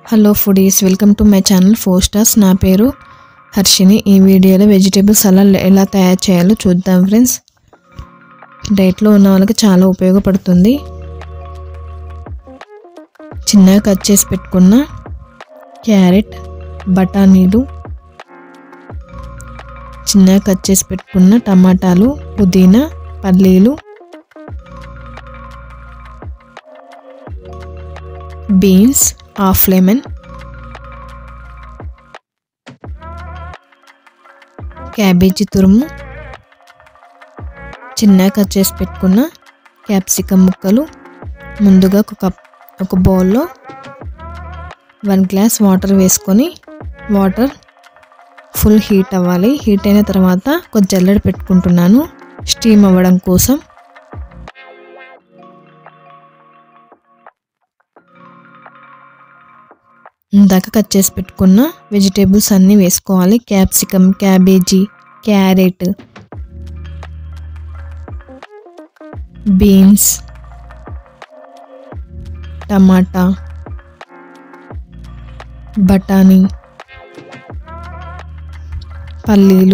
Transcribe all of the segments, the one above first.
hello foodies welcome to my channel four stars నా పేరు హర్షిని ఈ వీడియోలో వెజిటేబుల్స్ అలా ఎలా తయారు చేయాలో చూద్దాం ఫ్రెండ్స్ డైట్లో ఉన్న వాళ్ళకి చాలా ఉపయోగపడుతుంది చిన్నగా కట్ చేసి పెట్టుకున్న క్యారెట్ బఠానీలు చిన్నగా కట్ చేసి పెట్టుకున్న టమాటాలు పుదీనా పల్లీలు బీన్స్ హాఫ్ లెమన్ క్యాబేజీ తురుము చిన్నగా కట్ చేసి పెట్టుకున్న క్యాప్సికమ్ ముక్కలు ముందుగా ఒక కప్ ఒక బౌల్లో వన్ గ్లాస్ వాటర్ వేసుకొని వాటర్ ఫుల్ హీట్ అవ్వాలి హీట్ అయిన తర్వాత ఒక జల్లెడ పెట్టుకుంటున్నాను స్టీమ్ అవ్వడం కోసం ఇందాక కట్ చేసి పెట్టుకున్న వెజిటేబుల్స్ అన్నీ వేసుకోవాలి క్యాప్సికమ్ క్యాబేజీ క్యారెట్ బీన్స్ టమాటా బఠానీ పల్లీలు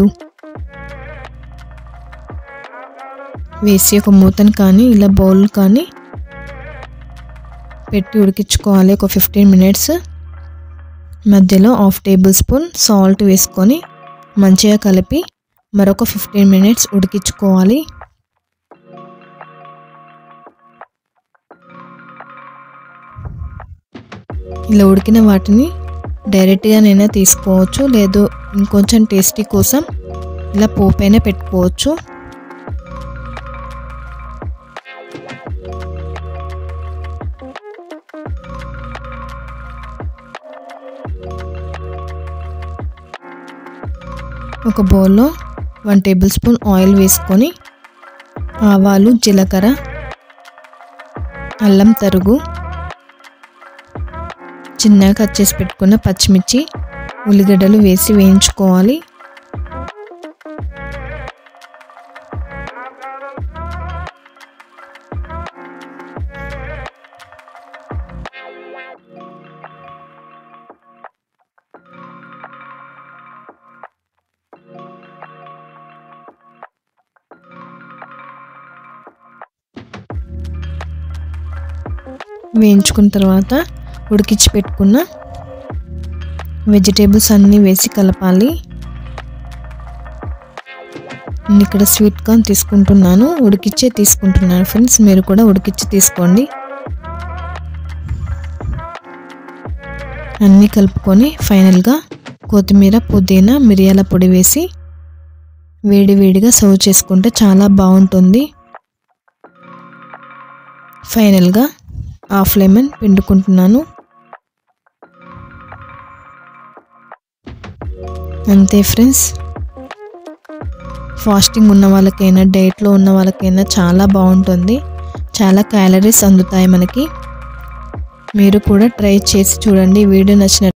వేసి ఒక మూతను కానీ ఇలా బౌల్ కానీ పెట్టి ఉడికించుకోవాలి ఒక ఫిఫ్టీన్ మినిట్స్ మధ్యలో హాఫ్ టేబుల్ స్పూన్ సాల్ట్ వేసుకొని మంచిగా కలిపి మరొక ఫిఫ్టీన్ మినిట్స్ ఉడికించుకోవాలి ఇలా ఉడికిన వాటిని డైరెక్ట్గానైనా తీసుకోవచ్చు లేదు ఇంకొంచెం టేస్టీ కోసం ఇలా పోపైనా పెట్టుకోవచ్చు ఒక బౌల్లో వన్ టేబుల్ స్పూన్ ఆయిల్ వేసుకొని ఆవాలు జీలకర్ర అల్లం తరుగు చిన్నగా కట్ చేసి పెట్టుకున్న పచ్చిమిర్చి ఉల్లిగడ్డలు వేసి వేయించుకోవాలి వేయించుకున్న తర్వాత ఉడికించి పెట్టుకున్న వెజిటేబుల్స్ అన్నీ వేసి కలపాలి నేను ఇక్కడ స్వీట్ కార్న్ తీసుకుంటున్నాను ఉడికిచ్చే తీసుకుంటున్నాను ఫ్రెండ్స్ మీరు కూడా ఉడికిచ్చి తీసుకోండి అన్నీ కలుపుకొని ఫైనల్గా కొత్తిమీర పుదీనా మిరియాల పొడి వేసి వేడి వేడిగా సర్వ్ చేసుకుంటే చాలా బాగుంటుంది ఫైనల్గా హాఫ్ లెమన్ పిండుకుంటున్నాను అంతే ఫ్రెండ్స్ ఫాస్టింగ్ ఉన్న వాళ్ళకైనా డైట్లో ఉన్న వాళ్ళకైనా చాలా బాగుంటుంది చాలా క్యాలరీస్ అందుతాయి మనకి మీరు కూడా ట్రై చేసి చూడండి వీడియో నచ్చిన